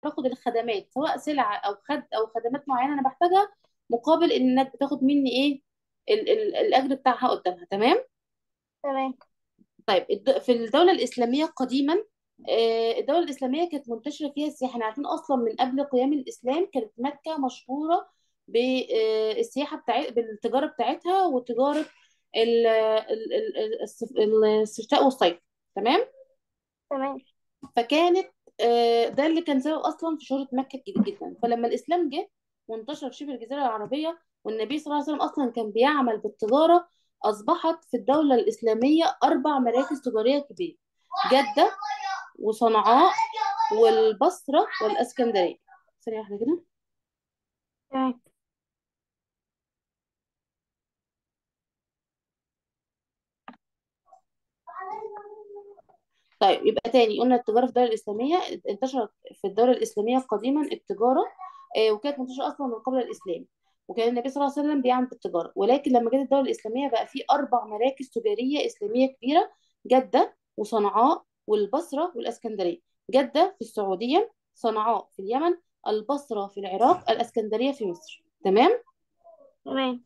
باخد الخدمات سواء سلعة او خد او خدمات معينة انا بحتاجها مقابل انك بتاخد مني ايه ال ال الاجر بتاعها قدامها تمام تمام طيب الد- في الدولة الإسلامية قديما آه، الدولة الإسلامية كانت منتشرة فيها السياحة احنا عارفين أصلا من قبل قيام الإسلام كانت مكة مشهورة بالسياحة بتاعت بالتجارة بتاعتها وتجارة ال- ال- ال- ال- الصف- الشتاء والصيف تمام تمام فكانت آه، ده اللي كان سبب اصلا في شهرة مكة كده جدا فلما الاسلام جه وانتشر في شبه الجزيرة العربية والنبي صلى الله عليه وسلم اصلا كان بيعمل بالتجارة اصبحت في الدولة الاسلامية اربع مراكز تجارية كبيرة جدة وصنعاء والبصرة والاسكندرية ثانية واحدة كده تمام طيب يبقى تاني قلنا التجارة في الدولة الإسلامية انتشرت في الدولة الإسلامية قديما التجارة آه، وكانت منتشرة أصلا من قبل الإسلام وكان النبي صلى الله عليه وسلم بيعمل بالتجارة ولكن لما جت الدولة الإسلامية بقى في أربع مراكز تجارية إسلامية كبيرة جدة وصنعاء والبصرة والإسكندرية جدة في السعودية صنعاء في اليمن البصرة في العراق الإسكندرية في مصر تمام تمام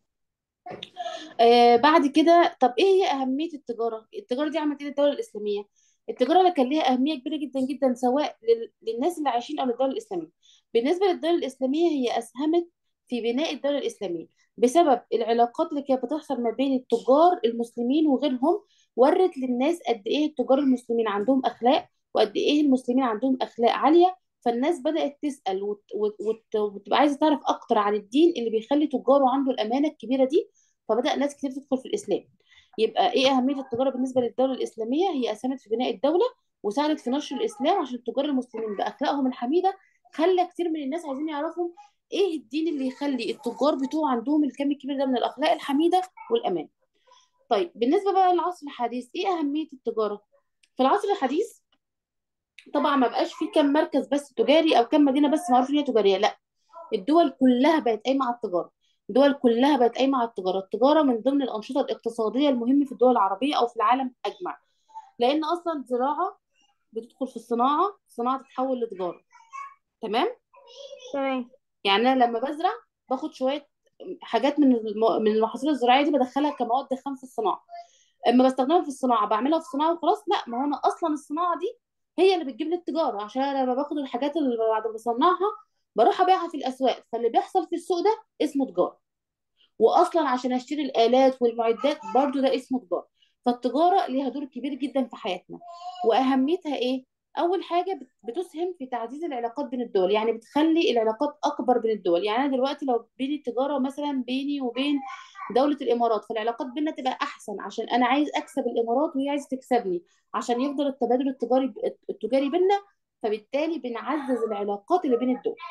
آه بعد كده طب ايه هي اهميه التجاره التجاره دي عملت ايه للدوله الاسلاميه التجاره اللي كان ليها اهميه كبيره جدا جدا سواء لل... للناس اللي عايشين او للدوله الاسلاميه بالنسبه للدوله الاسلاميه هي اسهمت في بناء الدوله الاسلاميه بسبب العلاقات اللي كانت بتحصل ما بين التجار المسلمين وغيرهم ورت للناس قد ايه التجار المسلمين عندهم اخلاق وقد ايه المسلمين عندهم اخلاق عاليه فالناس بدأت تسأل وت... وت... وت... وتبقى عايزة تعرف أكتر عن الدين اللي بيخلي تجاره عنده الأمانة الكبيرة دي فبدأ ناس كتير تدخل في الإسلام يبقى إيه أهمية التجارة بالنسبة للدولة الإسلامية هي أسهمت في بناء الدولة وساعدت في نشر الإسلام عشان التجار المسلمين بأخلاقهم الحميدة خلى كتير من الناس عايزين يعرفوا إيه الدين اللي يخلي التجار بتوع عندهم الكم الكبير ده من الأخلاق الحميدة والأمان طيب بالنسبة بقى للعصر الحديث إيه أهمية التجارة في العصر الحديث طبعا ما بقاش في كم مركز بس تجاري او كم مدينه بس معروف ان هي تجاريه لا الدول كلها بقت قايمه على التجاره الدول كلها بقت قايمه على التجاره التجاره من ضمن الانشطه الاقتصاديه المهمه في الدول العربيه او في العالم اجمع لان اصلا الزراعه بتدخل في الصناعه الصناعه تتحول لتجاره تمام تمام يعني انا لما بزرع باخد شويه حاجات من الم- من المحاصيل الزراعيه دي بدخلها كمواد خام في الصناعه اما بستخدمها في الصناعه بعملها في الصناعه وخلاص لا ما هو انا اصلا الصناعه دي هي اللي بتجيب لي التجاره عشان انا لما باخد الحاجات اللي بعد ما بصنعها بروح ابيعها في الاسواق فاللي بيحصل في السوق ده اسمه تجاره واصلا عشان اشتري الالات والمعدات برضو ده اسمه تجاره فالتجاره ليها دور كبير جدا في حياتنا واهميتها ايه اول حاجه بت- بتسهم في تعزيز العلاقات بين الدول يعني بتخلي العلاقات اكبر بين الدول يعني انا دلوقتي لو بيني تجاره مثلا بيني وبين دوله الامارات فالعلاقات بيننا تبقى احسن عشان انا عايز اكسب الامارات وهي عايزه تكسبني عشان يفضل التبادل التجاري التجاري بيننا فبالتالي بنعزز العلاقات اللي بين الدول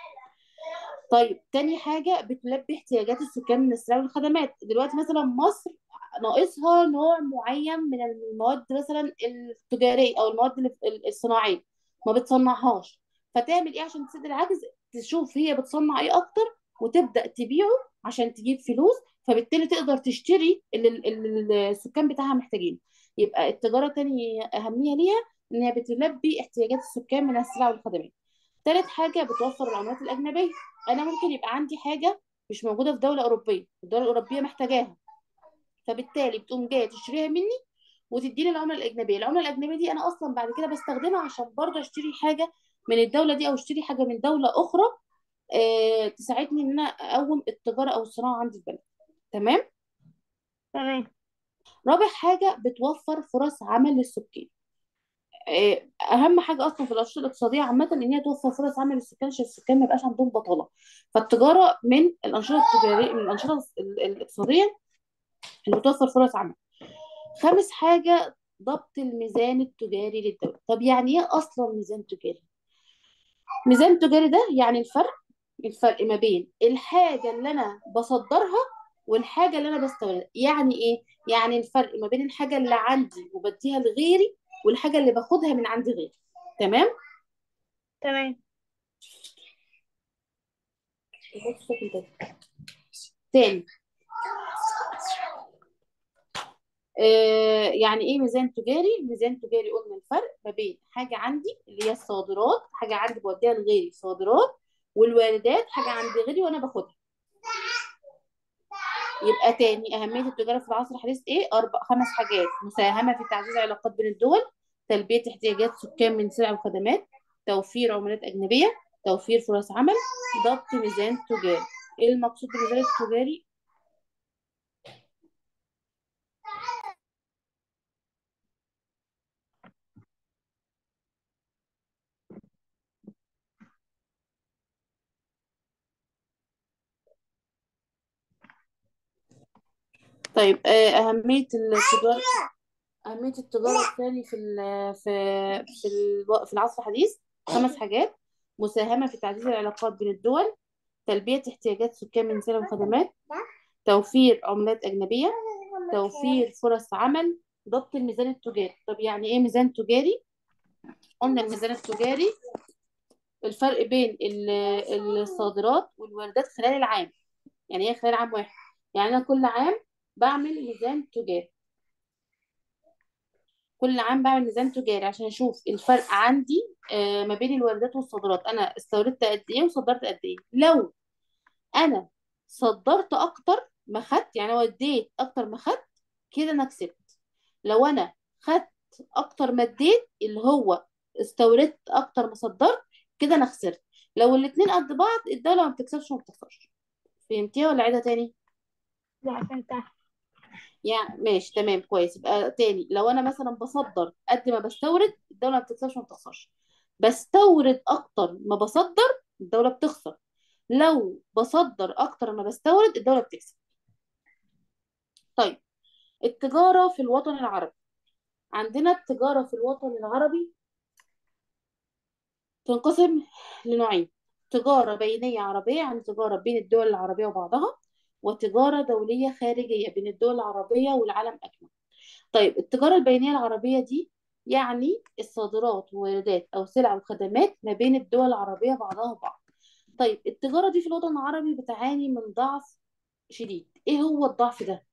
طيب تاني حاجة بتلبي احتياجات السكان من السلع والخدمات دلوقتي مثلا مصر ناقصها نوع معين من المواد مثلا التجارية أو المواد اللي- الصناعية ما بتصنعهاش فتعمل ايه عشان تسد العجز تشوف هي بتصنع ايه اكتر وتبدأ تبيعه عشان تجيب فلوس فبالتالي تقدر تشتري اللي اللي السكان بتاعها محتاجينه يبقى التجارة تاني أهمية ليها إن هي بتلبي احتياجات السكان من السلع والخدمات تالت حاجة بتوفر العملات الأجنبية أنا ممكن يبقى عندي حاجة مش موجودة في دولة أوروبية الدولة الأوروبية محتاجاها فبالتالي بتقوم جاية تشتريها مني وتديني العملة الأجنبية العملة الأجنبية دي أنا أصلا بعد كده بستخدمها عشان برضه أشتري حاجة من الدولة دي أو أشتري حاجة من دولة أخرى آه تساعدني إن أنا أقوم التجارة أو الصناعة عندي في بلدي تمام تمام رابع حاجة بتوفر فرص عمل للسكان آه، اهم حاجه اصلا في الانشطه الاقتصاديه عامه ان هي توفر فرص عمل للسكان عشان السكان ما يبقاش عندهم بطاله فالتجاره من الانشطه التجاريه من الانشطه ال- الاقتصاديه اللي بتوفر فرص عمل خامس حاجه ضبط الميزان التجاري للدوله طب يعني ايه اصلا ميزان تجاري ميزان تجاري ده يعني الفرق الفرق ما بين الحاجه اللي انا بصدرها والحاجه اللي انا بستوردها يعني ايه يعني الفرق ما بين الحاجه اللي عندي وبديها لغيري والحاجه اللي باخدها من عند غيري تمام تمام تاني آه يعني ايه ميزان تجاري الميزان التجاري قلنا الفرق ما بين حاجه عندي اللي هي الصادرات حاجه عندي بوديها لغيري صادرات والواردات حاجه عند غيري وانا باخدها يبقى تاني أهمية التجارة في العصر الحديث إيه؟ أربع خمس حاجات مساهمة في تعزيز العلاقات بين الدول تلبية احتياجات سكان من سلع وخدمات توفير عملات أجنبية توفير فرص عمل ضبط ميزان تجاري إيه المقصود بالميزان التجاري؟ طيب آه، أهمية التجارة أهمية التجارة الثاني في ال في في ال في العصر الحديث خمس حاجات مساهمة في تعزيز العلاقات بين الدول تلبية احتياجات سكان من سلع وخدمات توفير عملات أجنبية توفير فرص عمل ضبط الميزان التجاري طب يعني إيه ميزان تجاري؟ قلنا الميزان التجاري الفرق بين ال- الصادرات والواردات خلال العام يعني ايه خلال عام واحد يعني انا كل عام بعمل ميزان تجاري كل عام بعمل ميزان تجاري عشان اشوف الفرق عندي آه، ما بين الواردات والصادرات انا استوردت قد ايه وصدرت قد ايه لو انا صدرت اكتر ما خدت يعني وديت اكتر ما خدت كده انا كسبت لو انا خدت اكتر ما اديت اللي هو استوردت اكتر ما صدرت كده انا خسرت لو الاتنين قد بعض الدولة ما بتكسبش وما بتخسرش فهمتيها ولا عيدها تاني لا فهمتها يعني ماشي تمام كويس يبقى تاني لو انا مثلا بصدر قد ما بستورد الدولة ما بتكسبش وما بتخسرش بستورد اكتر ما بصدر الدولة بتخسر لو بصدر اكتر ما بستورد الدولة بتكسب طيب التجارة في الوطن العربي عندنا التجارة في الوطن العربي تنقسم لنوعين تجارة بينية عربية يعني تجارة بين الدول العربية وبعضها وتجارة دولية خارجية بين الدول العربية والعالم أجمع طيب التجارة البينية العربية دي يعني الصادرات وواردات أو سلع وخدمات ما بين الدول العربية بعضها وبعض طيب التجارة دي في الوطن العربي بتعاني من ضعف شديد ايه هو الضعف ده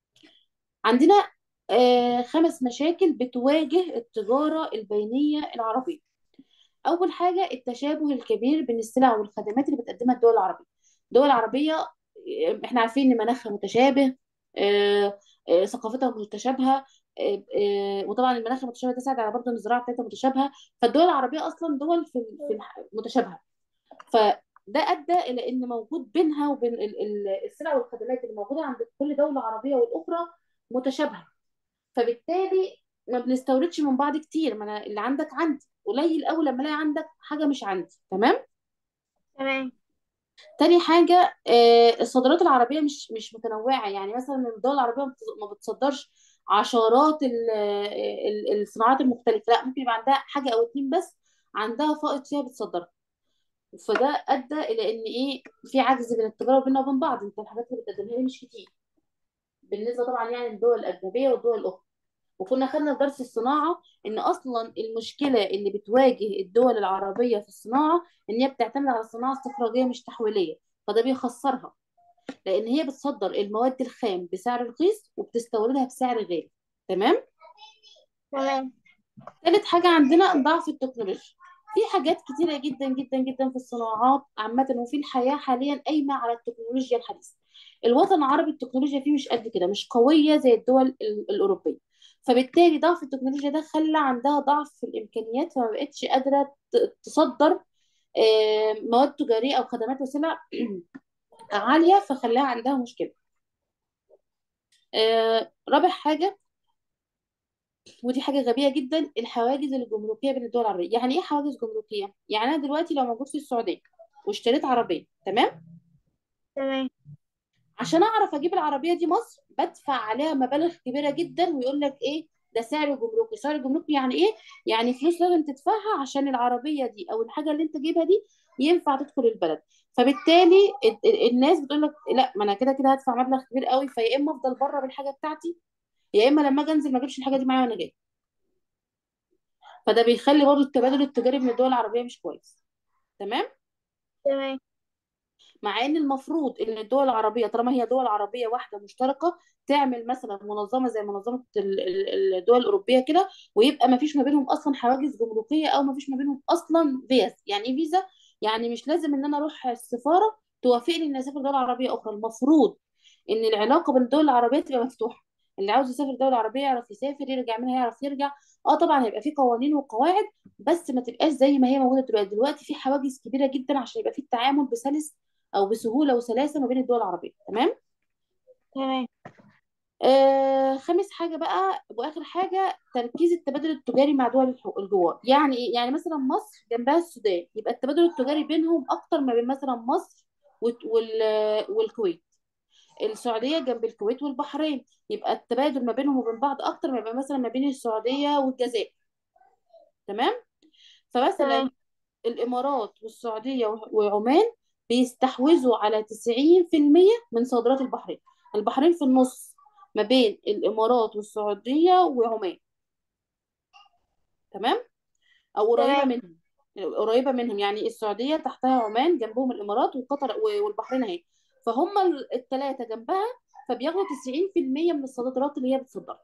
عندنا آه خمس مشاكل بتواجه التجارة البينية العربية أول حاجة التشابه الكبير بين السلع والخدمات اللي بتقدمها الدول العربية الدول العربية آه، احنا عارفين ان مناخها متشابه آه، آه، ثقافتها متشابهة آه، آه، وطبعا المناخ المتشابه ده ساعد على برضه ان الزراعة بتاعتها متشابهة فالدول العربية أصلا دول في في الح- متشابهة فده أدى إلى إن موجود بينها وبين ال- ال- السلع والخدمات اللي موجودة عند كل دولة عربية والأخرى متشابهة فبالتالي ما بنستوردش من بعض كتير ما أنا اللي عندك عندي قليل قوي لما الاقي عندك حاجة مش عندي تمام تمام تاني حاجة آه، الصادرات العربية مش مش متنوعة يعني مثلا الدول العربية ما بت- ما بتصدرش عشرات ال- ال- الصناعات المختلفة لا ممكن يبقى عندها حاجة أو اتنين بس عندها فائض فيها بتصدرها فده أدى إلى إن إيه في عجز بين التجارة بيننا وبين بعض أنت الحاجات اللي بتقدمها لي مش كتير بالنسبة طبعا يعني للدول الأجنبية والدول الأخرى وكنا خدنا في درس الصناعة إن أصلا المشكلة اللي بتواجه الدول العربية في الصناعة إن هي بتعتمد على الصناعة استخراجية مش تحويلية فده بيخسرها لأن هي بتصدر المواد الخام بسعر رخيص وبتستوردها بسعر غالي تمام تمام تالت حاجة عندنا ضعف التكنولوجيا في حاجات كتيرة جدا جدا جدا في الصناعات عامة وفي الحياة حاليا قايمة على التكنولوجيا الحديثة الوطن العربي التكنولوجيا فيه مش قد كده مش قوية زي الدول ال- الأوروبية فبالتالي ضعف التكنولوجيا ده خلى عندها ضعف في الإمكانيات فما بقتش قادرة ت- تصدر آه، مواد تجارية أو خدمات وسلع عالية فخلاها عندها مشكلة آه، رابع حاجة ودي حاجة غبية جدا الحواجز الجمركية بين الدول العربية يعني ايه حواجز جمركية؟ يعني انا دلوقتي لو موجود في السعودية واشتريت عربية تمام؟ تمام عشان اعرف اجيب العربية دي مصر بدفع عليها مبالغ كبيرة جدا ويقول لك ايه ده سعر جمركي سعر جمركي يعني ايه؟ يعني فلوس لازم تدفعها عشان العربية دي او الحاجة اللي انت جايبها دي ينفع تدخل البلد فبالتالي ال- ال- الناس بتقول لك لا ما انا كده كده هدفع مبلغ كبير قوي فيا اما افضل بره بالحاجة بتاعتي يا اما لما اجي انزل ما اجيبش الحاجة دي معايا وانا جاي فده بيخلي برضه التبادل التجاري بين الدول العربية مش كويس تمام تمام مع ان المفروض ان الدول العربيه طالما هي دول عربيه واحده مشتركه تعمل مثلا منظمه زي منظمه ال- ال- الدول الاوروبيه كده ويبقى ما فيش ما بينهم اصلا حواجز جمركيه او ما فيش ما بينهم اصلا فيز يعني ايه فيزا يعني مش لازم ان انا اروح السفاره توافقني ان اسافر دوله عربيه اخرى المفروض ان العلاقه بين الدول العربيه تبقى مفتوحه اللي عاوز يسافر دوله عربيه يعرف يسافر يرجع منها يعرف يرجع اه طبعا هيبقى في قوانين وقواعد بس ما تبقاش زي ما هي موجوده دلوقتي دلوقتي في حواجز كبيره جدا عشان يبقى في التعامل بسلس او بسهوله وسلاسه ما بين الدول العربيه تمام تمام آه خامس حاجه بقى واخر حاجه تركيز التبادل التجاري مع دول الح- الجوار يعني ايه يعني مثلا مصر جنبها السودان يبقى التبادل التجاري بينهم اكتر ما بين مثلا مصر وت- وال- والكويت السعوديه جنب الكويت والبحرين يبقى التبادل ما بينهم وبين بعض اكتر ما يبقى مثلا ما بين السعوديه والجزائر تمام فمثلا تمام الإمارات والسعودية وعمان بيستحوذوا على 90% من صادرات البحرين البحرين في النص ما بين الإمارات والسعودية وعمان تمام أو قريبة تمام منهم قريبة منهم يعني السعودية تحتها عمان جنبهم الإمارات وقطر والبحرين أهي فهم الثلاثة جنبها فبياخدوا 90% من الصادرات اللي هي بتصدرها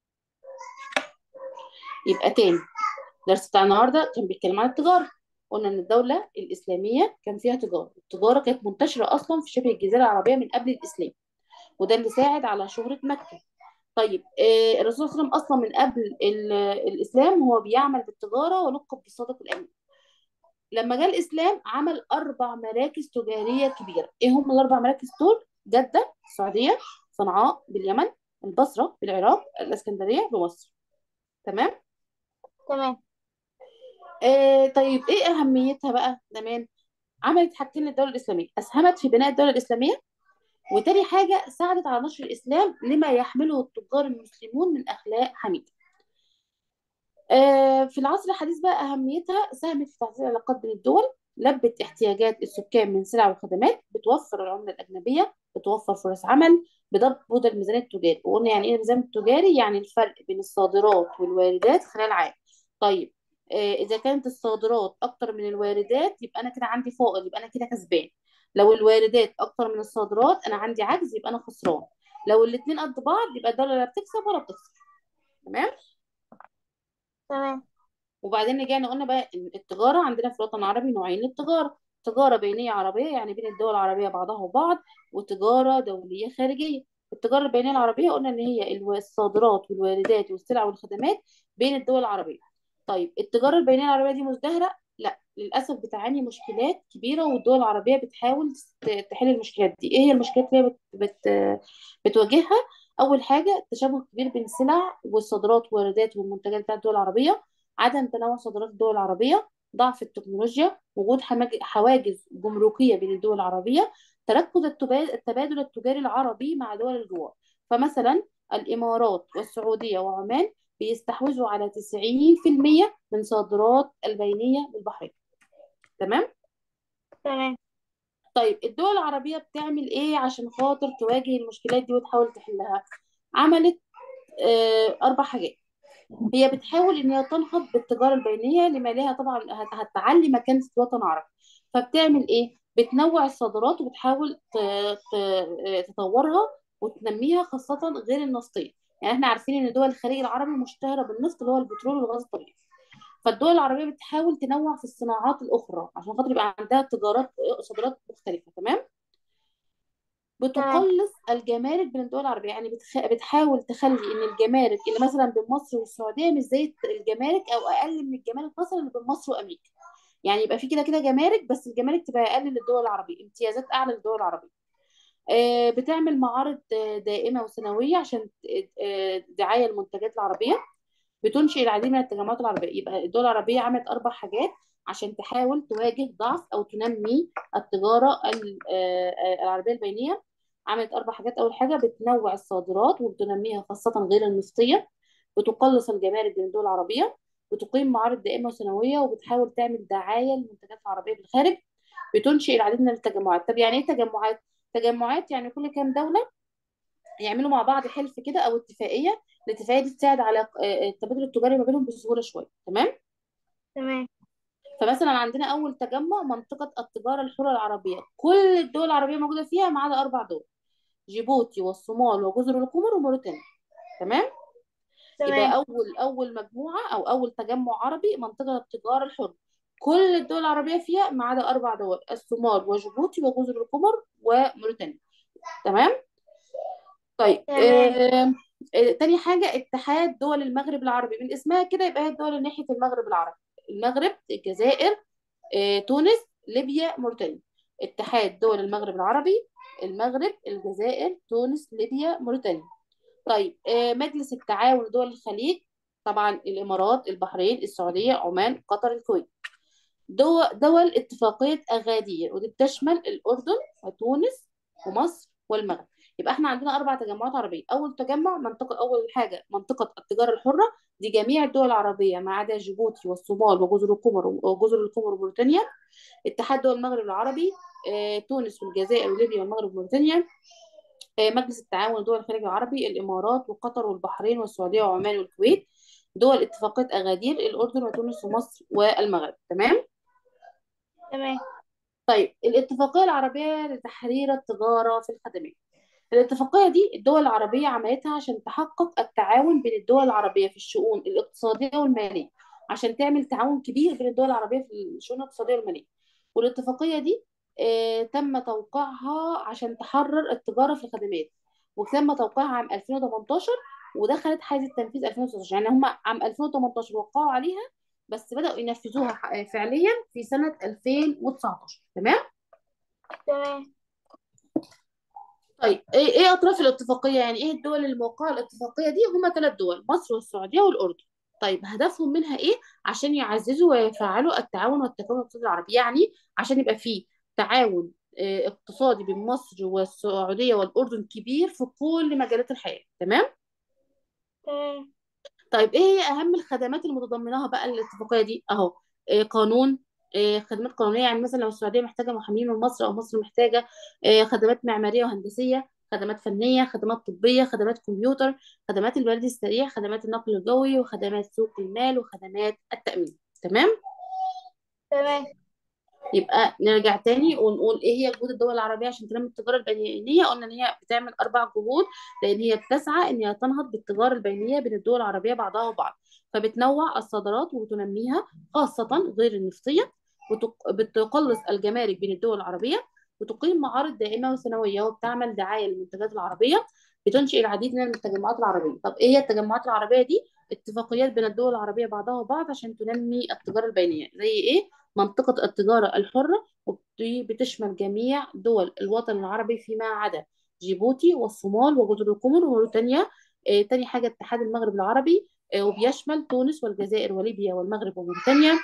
يبقى تاني الدرس بتاع النهارده كان بيتكلم عن التجارة قلنا ان الدولة الإسلامية كان فيها تجارة التجارة كانت منتشرة أصلا في شبه الجزيرة العربية من قبل الإسلام وده اللي ساعد على شهرة مكة طيب آه، الرسول صلى الله عليه وسلم أصلا من قبل ال- الإسلام هو بيعمل بالتجارة ولقب بالصادق الأمين لما جاء الإسلام عمل أربع مراكز تجارية كبيرة إيه هم الأربع مراكز دول؟ جدة السعودية صنعاء باليمن البصرة بالعراق الإسكندرية بمصر تمام تمام آه طيب ايه اهميتها بقى زمان عملت حاجتين للدوله الاسلاميه اسهمت في بناء الدوله الاسلاميه وتاني حاجه ساعدت على نشر الاسلام لما يحمله التجار المسلمون من اخلاق حميده آه في العصر الحديث بقى اهميتها ساهمت في تعزيز العلاقات بين الدول لبت احتياجات السكان من سلع وخدمات بتوفر العمله الاجنبيه بتوفر فرص عمل بتضبط الميزان التجاري وقلنا يعني ايه الميزان التجاري يعني الفرق بين الصادرات والواردات خلال عام طيب آه، اذا كانت الصادرات اكتر من الواردات يبقى انا كده عندي فائض يبقى انا كده كسبان لو الواردات اكتر من الصادرات انا عندي عجز يبقى انا خسران لو الاتنين قد بعض يبقى الدوله لا بتكسب ولا بتخسر تمام تمام وبعدين رجعنا قلنا بقى ان التجاره عندنا في الوطن العربي نوعين للتجاره تجاره بينيه عربيه يعني بين الدول العربيه بعضها وبعض وتجاره دوليه خارجيه التجاره البينيه العربيه قلنا ان هي الو- الصادرات والواردات والسلع والخدمات بين الدول العربيه طيب التجاره البينيه العربيه دي مزدهره لا للاسف بتعاني مشكلات كبيره والدول العربيه بتحاول ت- تحل المشكلات دي ايه هي المشكلات اللي هي بت... بت... بتواجهها اول حاجه تشابه كبير بين السلع والصادرات والواردات والمنتجات بتاعت الدول العربيه عدم تنوع صادرات الدول العربية ضعف التكنولوجيا وجود حماج- حواجز جمركية بين الدول العربية تركز التبا- التبادل التجاري العربي مع دول الجوار فمثلا الإمارات والسعودية وعمان بيستحوذوا على 90% من صادرات البينية للبحرين تمام تمام طيب الدول العربية بتعمل ايه عشان خاطر تواجه المشكلات دي وتحاول تحلها عملت آه أربع حاجات هي بتحاول ان هي تنهض بالتجاره البينيه لما لها طبعا هت- هتعلي مكانه الوطن العربي فبتعمل ايه بتنوع الصادرات وبتحاول ت- ت- تطورها وتنميها خاصه غير النفطيه يعني احنا عارفين ان دول الخليج العربي مشتهره بالنفط اللي هو البترول والغاز الطبيعي فالدول العربيه بتحاول تنوع في الصناعات الاخرى عشان خاطر يبقى عندها تجارات صادرات مختلفه تمام تمام بتقلص الجمارك بين الدول العربية يعني بتخ... بتحاول تخلي ان الجمارك اللي مثلا بين مصر والسعودية مش زي الجمارك او اقل من الجمارك مثلا اللي بين مصر وامريكا يعني يبقى في كده كده جمارك بس الجمارك تبقى اقل للدول العربية امتيازات اعلى للدول العربية آه، بتعمل معارض آه، دائمة وسنوية عشان آه، دعاية المنتجات العربية بتنشئ العديد من التجمعات العربية يبقى الدول العربية عملت أربع حاجات عشان تحاول تواجه ضعف أو تنمي التجارة ال- آه، آه، العربية البينية عملت أربع حاجات أول حاجة بتنوع الصادرات وبتنميها خاصة غير النفطية بتقلص الجمارك بين الدول العربية بتقيم معارض دائمة وسنوية وبتحاول تعمل دعاية للمنتجات العربية بالخارج بتنشئ العديد من التجمعات طب يعني ايه تجمعات تجمعات يعني كل كام دولة يعملوا مع بعض حلف كده او اتفاقيه الاتفاقيه دي تساعد على آه، التبادل التجاري ما بينهم بسهوله شويه تمام تمام فمثلا عندنا اول تجمع منطقه التجاره الحره العربيه كل الدول العربيه موجوده فيها ما عدا اربع دول جيبوتي والصومال وجزر القمر وموريتانيا تمام يبقى تمام اول اول مجموعه او اول تجمع عربي منطقه التجاره الحره كل الدول العربيه فيها ما عدا اربع دول الصومال وجيبوتي وجزر القمر وموريتانيا تمام طيب تمام آه آه تاني حاجه اتحاد دول المغرب العربي من اسمها كده يبقى هي الدول اللي ناحيه المغرب العربي المغرب الجزائر آه تونس ليبيا موريتانيا اتحاد دول المغرب العربي المغرب الجزائر تونس ليبيا موريتانيا طيب آه، مجلس التعاون دول الخليج طبعا الامارات البحرين السعوديه عمان قطر الكويت دول, دول اتفاقيه اغادير ودي بتشمل الاردن وتونس ومصر والمغرب يبقى احنا عندنا اربع تجمعات عربيه اول تجمع منطقه اول حاجه منطقه التجاره الحره دي جميع الدول العربيه ما عدا جيبوتي والصومال وجزر القمر وجزر القمر وموريتانيا اتحاد دول المغرب العربي آه، تونس والجزائر وليبيا والمغرب وموريتانيا آه، مجلس التعاون دول الخليج العربي الإمارات وقطر والبحرين والسعودية وعمان والكويت دول اتفاقية أغادير الأردن وتونس ومصر والمغرب تمام تمام طيب الاتفاقية العربية لتحرير التجارة في الخدمات الاتفاقية دي الدول العربية عملتها عشان تحقق التعاون بين الدول العربية في الشؤون الاقتصادية والمالية عشان تعمل تعاون كبير بين الدول العربية في الشؤون الاقتصادية والمالية والاتفاقية دي آه تم توقيعها عشان تحرر التجارة في الخدمات وتم توقيعها عام 2018 ودخلت حيز التنفيذ 2019 يعني هم عام 2018 وقعوا عليها بس بدأوا ينفذوها ح- فعليا في سنة 2019 تمام تمام طيب ايه ايه اطراف الاتفاقيه يعني ايه الدول اللي موقعه الاتفاقيه دي هما ثلاث دول مصر والسعوديه والاردن طيب هدفهم منها ايه عشان يعززوا ويفعلوا التعاون والتكامل الاقتصادي العربي يعني عشان يبقى فيه تعاون آه، اقتصادي بين مصر والسعوديه والاردن كبير في كل مجالات الحياه تمام تمام طيب ايه هي اهم الخدمات اللي متضمناها بقى الاتفاقيه دي اهو إيه قانون إيه خدمات قانونيه يعني مثلا لو السعوديه محتاجه محامين من مصر او مصر محتاجه إيه خدمات معماريه وهندسيه خدمات فنيه خدمات طبيه خدمات كمبيوتر خدمات البريد السريع خدمات النقل الجوي وخدمات سوق المال وخدمات التامين تمام تمام يبقى نرجع تاني ونقول ايه هي جهود الدول العربيه عشان تنمي التجاره البينيه قلنا ان هي بتعمل اربع جهود لان هي بتسعى ان هي تنهض بالتجاره البينيه بين الدول العربيه بعضها وبعض فبتنوع الصادرات وتنميها خاصه غير النفطيه وبتقلص الجمارك بين الدول العربيه وتقيم معارض دائمه وسنويه وبتعمل دعايه للمنتجات العربيه بتنشئ العديد من التجمعات العربيه طب ايه هي التجمعات العربيه دي اتفاقيات بين الدول العربيه بعضها وبعض عشان تنمي التجاره البينيه زي ايه منطقة التجارة الحرة ودي بتشمل جميع دول الوطن العربي فيما عدا جيبوتي والصومال وجزر القمر وموريتانيا آه، تاني حاجة اتحاد المغرب العربي آه، وبيشمل تونس والجزائر وليبيا والمغرب وموريتانيا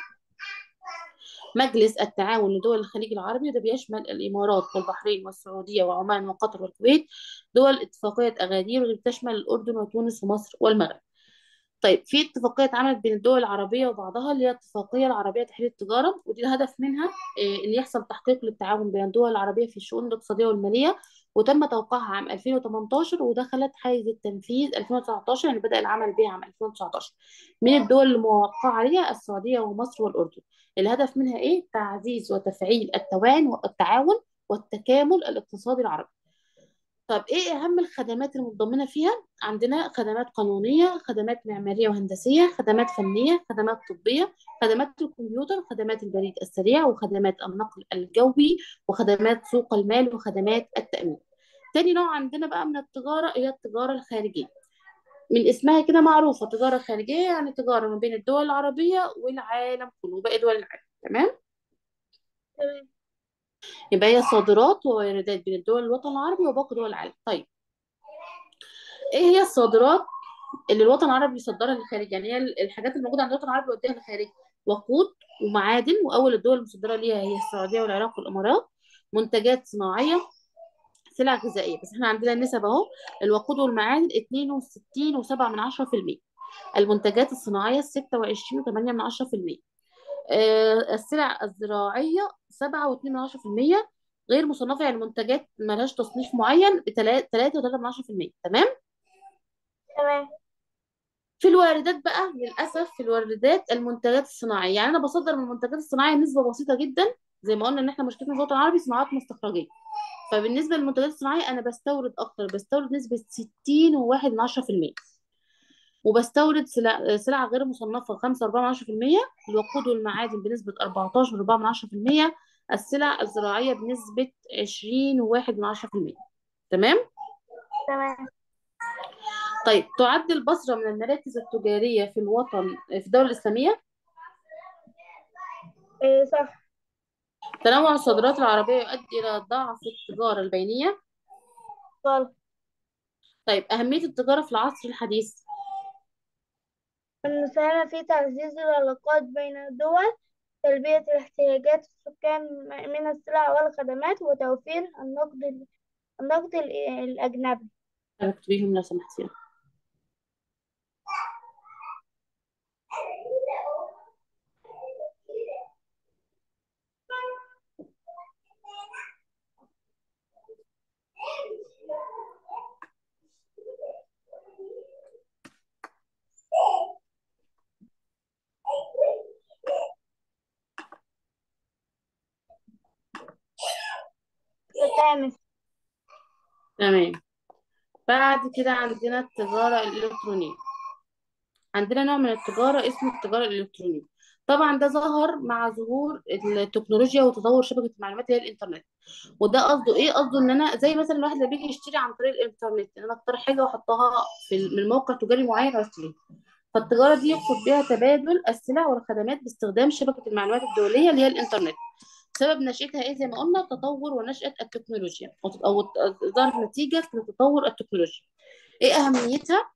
مجلس التعاون لدول الخليج العربي وده بيشمل الإمارات والبحرين والسعودية وعمان وقطر والكويت دول اتفاقية أغادير واللي بتشمل الأردن وتونس ومصر والمغرب طيب في اتفاقية اتعملت بين الدول العربية وبعضها اللي هي الاتفاقية العربية لتحرير التجارة ودي الهدف منها آه، إن يحصل تحقيق للتعاون بين الدول العربية في الشؤون الاقتصادية والمالية وتم توقيعها عام 2018 ودخلت حيز التنفيذ 2019 يعني بدأ العمل بها عام 2019 من الدول اللي موقعة عليها السعودية ومصر والأردن الهدف منها إيه؟ تعزيز وتفعيل التوان والتعاون والتكامل الاقتصادي العربي طب ايه اهم الخدمات المتضمنه فيها عندنا خدمات قانونيه خدمات معماريه وهندسيه خدمات فنيه خدمات طبيه خدمات الكمبيوتر خدمات البريد السريع وخدمات النقل الجوي وخدمات سوق المال وخدمات التامين تاني نوع عندنا بقى من التجاره هي التجاره الخارجيه من اسمها كده معروفه تجاره خارجيه يعني تجاره ما بين الدول العربيه والعالم كله باقي دول العالم تمام تمام يبقى هي صادرات وواردات بين الدول الوطن العربي وباقي دول العالم طيب ايه هي الصادرات اللي الوطن العربي بيصدرها للخارج يعني هي الحاجات الموجوده عند الوطن العربي بيوديها للخارج وقود ومعادن واول الدول المصدره ليها هي السعوديه والعراق والامارات منتجات صناعيه سلع غذائيه بس احنا عندنا نسب اهو الوقود والمعادن 62 و7 من 10% المنتجات الصناعيه 26 و8 من 10% آه، السلع الزراعيه 7 و2 من 10% غير مصنفه يعني منتجات ملهاش تصنيف معين ب 3 و3 من 10% تمام تمام في الواردات بقى للاسف في الواردات المنتجات الصناعيه يعني انا بصدر من المنتجات الصناعيه نسبه بسيطه جدا زي ما قلنا ان احنا مشكلتنا في الوطن العربي صناعات مستخرجيه فبالنسبه للمنتجات الصناعيه انا بستورد اكتر بستورد نسبه 60 وواحد من 10% وبستورد سلع, سلع غير مصنفة 5.4% الوقود والمعادن بنسبة 14.4% السلع الزراعية بنسبة 20.1% تمام؟ تمام طيب تعد البصرة من المراكز التجارية في الوطن في الدولة الإسلامية إيه صح تنوع الصادرات العربية يؤدي إلى ضعف التجارة البينية غلط طيب أهمية التجارة في العصر الحديث المساهمة في تعزيز العلاقات بين الدول تلبية الاحتياجات السكان من السلع والخدمات وتوفير النقد النقد ال- الأجنبي اكتبيهم لو سمحتي تتامس تمام بعد كده عندنا التجارة الإلكترونية عندنا نوع من التجارة اسمه التجارة الإلكترونية طبعا ده ظهر مع ظهور التكنولوجيا وتطور شبكة المعلومات اللي هي الإنترنت وده قصده إيه؟ قصده إن أنا زي مثلا الواحد اللي بيجي يشتري عن طريق الإنترنت إن أنا أختار حاجة وأحطها في ال- من موقع تجاري معين وأشتريها فالتجارة دي يقصد بها تبادل السلع والخدمات باستخدام شبكة المعلومات الدولية اللي هي الإنترنت سبب نشأتها ايه زي ما قلنا تطور ونشأة التكنولوجيا او أو ظهرت نتيجة لتطور التكنولوجيا ايه اهميتها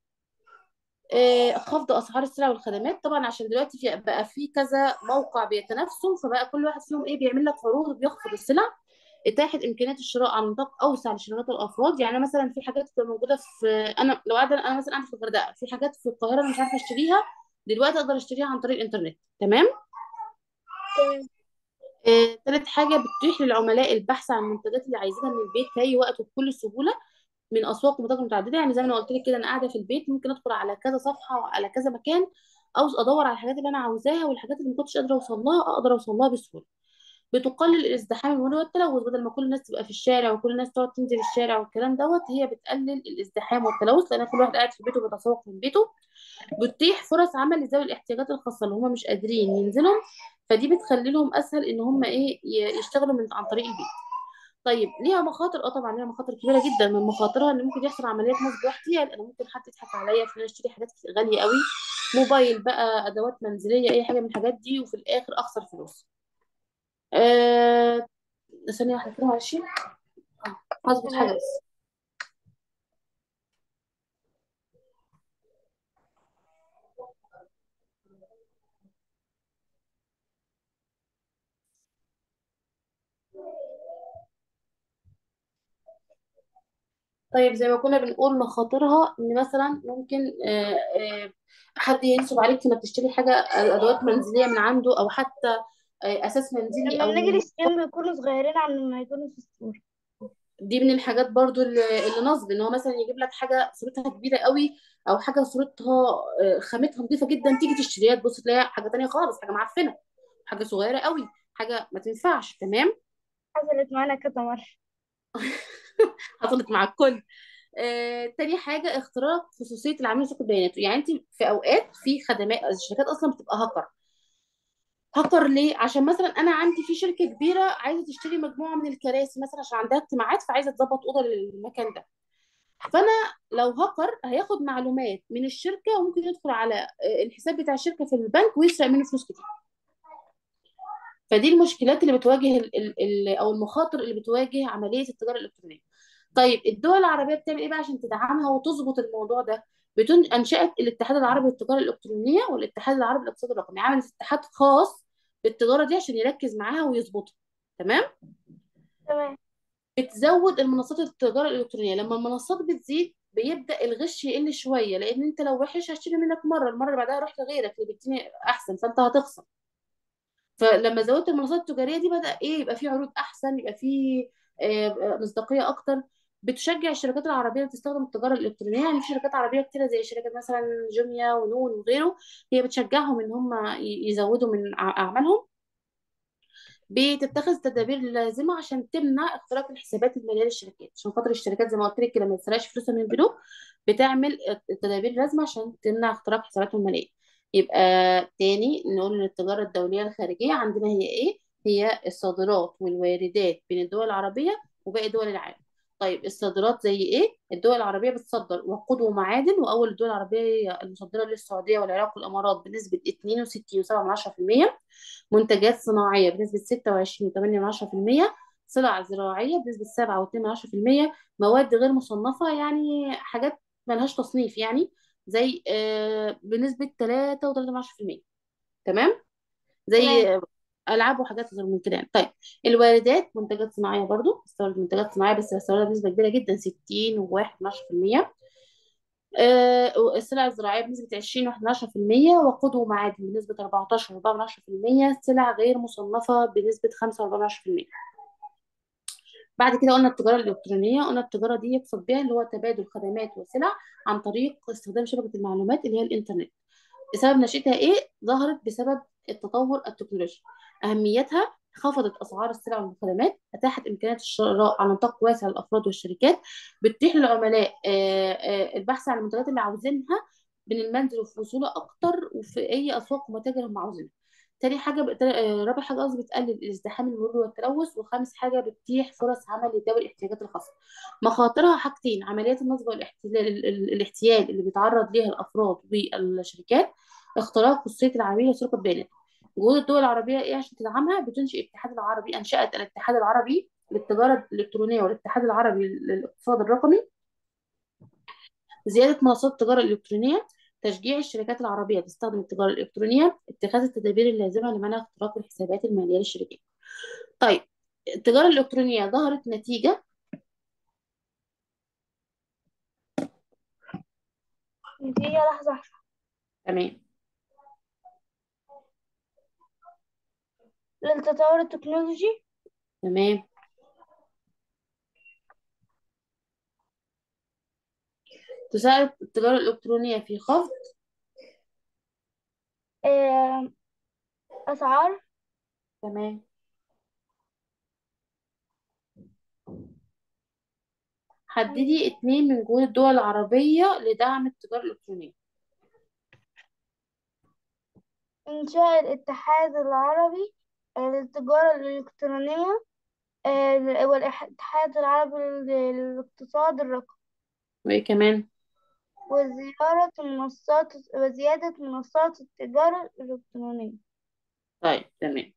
آه، خفض اسعار السلع والخدمات طبعا عشان دلوقتي في بقى في كذا موقع بيتنافسوا فبقى كل واحد فيهم ايه بيعمل لك عروض بيخفض السلع اتاحت امكانيات الشراء على نطاق اوسع لشركات الافراد يعني مثلا في حاجات بتبقى موجوده في انا لو قاعده انا مثلا قاعده في الغردقه في حاجات في القاهره انا مش عارفه اشتريها دلوقتي اقدر اشتريها عن طريق الانترنت تمام تمام آه، تالت حاجة بتتيح للعملاء البحث عن المنتجات اللي عايزينها من البيت في أي وقت وبكل سهولة من أسواق ومتاجر متعددة يعني زي ما أنا قلت لك كده أنا قاعدة في البيت ممكن أدخل على كذا صفحة وعلى كذا مكان أو أدور على الحاجات اللي أنا عاوزاها والحاجات اللي ما كنتش قادرة أوصل لها أقدر أوصل لها بسهولة بتقلل الازدحام المروري والتلوث بدل ما كل الناس تبقى في الشارع وكل الناس تقعد تنزل الشارع والكلام دوت هي بتقلل الازدحام والتلوث لأن كل واحد قاعد في بيته بيتسوق من بيته بتتيح فرص عمل لذوي الاحتياجات الخاصه اللي هم مش قادرين ينزلوا فدي بتخلي لهم اسهل ان هم ايه ي- يشتغلوا من عن طريق البيت طيب ليها مخاطر اه طبعا ليها مخاطر كبيره جدا من مخاطرها ان ممكن يحصل عمليات نصب واحتيال انا ممكن حد يضحك عليا في ان انا اشتري حاجات غاليه قوي موبايل بقى ادوات منزليه اي حاجه من الحاجات دي وفي الاخر اخسر فلوس آه... ثانيه واحده كده معلش آه، هظبط حاجه تمام بس طيب زي ما كنا بنقول مخاطرها ان مثلا ممكن آه، آه، حد ينصب عليك انك تشتري حاجه ادوات منزليه من عنده او حتى آه، اساس منزلي لما بنيجي او نشتريهم بيكونوا صغيرين عن ما يكونوا في الصورة دي من الحاجات برضو اللي اللي نصب ان هو مثلا يجيب لك حاجه صورتها كبيره قوي او حاجه صورتها آه، خامتها نظيفه جدا تيجي تشتريها تبص تلاقيها حاجه تانية خالص حاجه معفنه حاجه صغيره قوي حاجه ما تنفعش تمام حصلت معانا كذا مرة حصلت مع الكل آه، تاني حاجة اختراق خصوصية العميل وثيقة بياناته يعني انت في اوقات في خدمات الشركات اصلا بتبقى هاكر هاكر ليه عشان مثلا انا عندي في شركة كبيرة عايزة تشتري مجموعة من الكراسي مثلا عشان عندها اجتماعات فعايزة تظبط اوضة للمكان ده فانا لو هاكر هياخد معلومات من الشركة وممكن يدخل على آه، الحساب بتاع الشركة في البنك ويسرق منه فلوس كتير فدي المشكلات اللي بتواجه ال ال ال او المخاطر اللي بتواجه عملية التجارة الإلكترونية طيب الدول العربية بتعمل ايه بقى عشان تدعمها وتظبط الموضوع ده بتن... انشأت الاتحاد العربي للتجارة الإلكترونية والاتحاد العربي للاقتصاد الرقمي عملت اتحاد خاص بالتجارة دي عشان يركز معاها ويظبطها تمام تمام بتزود المنصات التجارة الإلكترونية لما المنصات بتزيد بيبدأ الغش يقل شوية لأن أنت لو وحش هشتري منك مرة المرة اللي بعدها رحت لغيرك اللي بيديني أحسن فأنت هتخسر فلما زودت المنصات التجاريه دي بدا ايه يبقى في عروض احسن يبقى في آه، آه، مصداقيه اكتر بتشجع الشركات العربيه اللي تستخدم التجاره الالكترونيه يعني في شركات عربيه كتيره زي شركه مثلا جوميا ونون وغيره هي بتشجعهم ان هم ي- يزودوا من أع- اعمالهم بتتخذ التدابير اللازمه عشان تمنع اختراق الحسابات الماليه للشركات عشان خاطر الشركات زي ما قلت لك لما ما يسرقش فلوسها من البنوك بتعمل التدابير اللازمه عشان تمنع اختراق حساباتهم الماليه يبقى تاني نقول ان التجاره الدوليه الخارجيه عندنا هي ايه هي الصادرات والواردات بين الدول العربيه وباقي دول العالم طيب الصادرات زي ايه الدول العربيه بتصدر وقود ومعادن واول الدول العربيه هي المصدره للسعوديه والعراق والامارات بنسبه 62.7% منتجات صناعية بنسبة 26.8% سلع زراعية بنسبة 7.2% مواد غير مصنفة يعني حاجات ملهاش تصنيف يعني زي آه، بنسبة 3.3% تمام زي تمام ألعاب وحاجات غير من كده يعني. طيب الواردات منتجات صناعية برضو بستورد منتجات صناعية بس بستوردها بنسبة كبيرة جدا 60 و1.12% آه، السلع الزراعية بنسبة 20 و11% وقود ومعادن بنسبة 14 و4% سلع غير مصنفة بنسبة 5 و4% بعد كده قلنا التجارة الإلكترونية قلنا التجارة دي يقصد بها اللي هو تبادل خدمات وسلع عن طريق استخدام شبكة المعلومات اللي هي الإنترنت سبب نشأتها إيه؟ ظهرت بسبب التطور التكنولوجي أهميتها خفضت أسعار السلع والخدمات أتاحت إمكانية الشراء على نطاق واسع للأفراد والشركات بتتيح للعملاء آه، آه، البحث عن المنتجات اللي عاوزينها من المنزل وفي وصولها أكتر وفي أي أسواق ومتاجر هم عاوزينها تاني حاجة بت... آه، رابع حاجة قصدي بتقلل الازدحام المروري والتلوث وخامس حاجة بتتيح فرص عمل لذوي الاحتياجات الخاصة مخاطرها حاجتين عمليات النصب والاحتلال ال- ال- الاحتيال اللي بيتعرض ليها الأفراد والشركات اختراق خصوصية العميل وسرقة بيانات جهود الدول العربية ايه عشان تدعمها بتنشئ الاتحاد العربي أنشأت الاتحاد العربي للتجارة الإلكترونية والاتحاد العربي للاقتصاد الرقمي زيادة منصات التجارة الإلكترونية تشجيع الشركات العربية تستخدم التجارة الإلكترونية اتخاذ التدابير اللازمة لمنع اختراق الحسابات المالية للشركات طيب التجارة الإلكترونية ظهرت نتيجة نتيجة لحظة واحدة. تمام للتطور التكنولوجي تمام تساعد التجارة الإلكترونية في خفض آه، أسعار تمام حددي اتنين من جهود الدول العربية لدعم التجارة الإلكترونية إنشاء الاتحاد العربي آه، للتجارة الإلكترونية آه، والاتحاد العربي لل- للاقتصاد الرقمي وإيه كمان وزيارة منصات وزيادة منصات التجارة الإلكترونية طيب تمام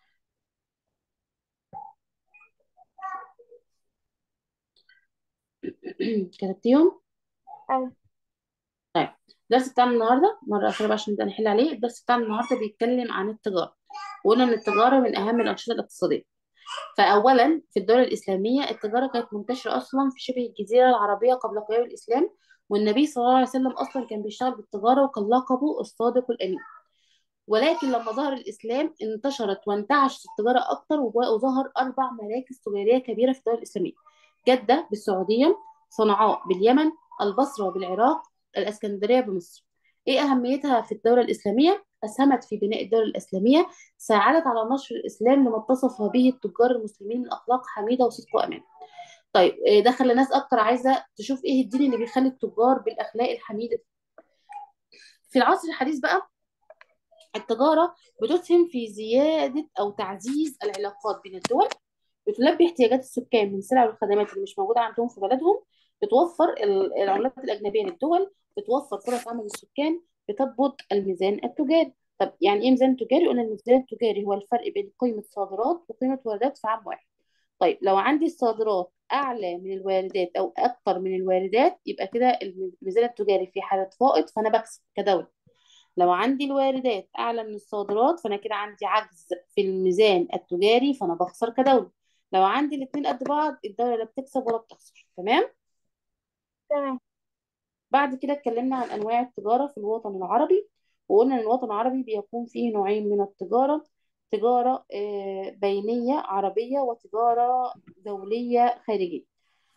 كتبتيهم أو طيب الدرس بتاعنا النهارده مرة أخيرة بقى عشان نبدأ نحل عليه الدرس بتاعنا النهارده بيتكلم عن التجارة وقلنا إن التجارة من أهم الأنشطة الاقتصادية فأولا في الدولة الإسلامية التجارة كانت منتشرة أصلا في شبه الجزيرة العربية قبل قيام الإسلام والنبي صلى الله عليه وسلم أصلا كان بيشتغل بالتجارة وكان لقبه الصادق الأمين ولكن لما ظهر الإسلام انتشرت وانتعشت التجارة أكتر وب- وظهر أربع مراكز تجارية كبيرة في الدولة الإسلامية جدة بالسعودية صنعاء باليمن البصرة بالعراق الإسكندرية بمصر إيه أهميتها في الدولة الإسلامية؟ أسهمت في بناء الدولة الإسلامية ساعدت على نشر الإسلام لما اتصف به التجار المسلمين من أخلاق حميدة وصدق وأمان طيب إيه ده خلى ناس أكتر عايزة تشوف إيه الدين اللي بيخلي التجار بالأخلاق الحميدة دي. في العصر الحديث بقى التجارة بتسهم في زيادة أو تعزيز العلاقات بين الدول بتلبي احتياجات السكان من السلع والخدمات اللي مش موجودة عندهم في بلدهم بتوفر ال- العملات الأجنبية للدول بتوفر فرص عمل للسكان بتضبط الميزان التجاري طب يعني ايه ميزان تجاري؟ قلنا الميزان التجاري هو الفرق بين قيمة صادرات وقيمة واردات في عام واحد طيب لو عندي الصادرات أعلى من الواردات أو أكتر من الواردات يبقى كده الميزان التجاري في حالة فائض فأنا بكسب كدولة لو عندي الواردات أعلى من الصادرات فأنا كده عندي عجز في الميزان التجاري فأنا بخسر كدولة لو عندي الاتنين قد بعض الدولة لا بتكسب ولا بتخسر تمام تمام بعد كده اتكلمنا عن أنواع التجارة في الوطن العربي وقلنا إن الوطن العربي بيكون فيه نوعين من التجارة تجارة آه، بينية عربية وتجارة دولية خارجية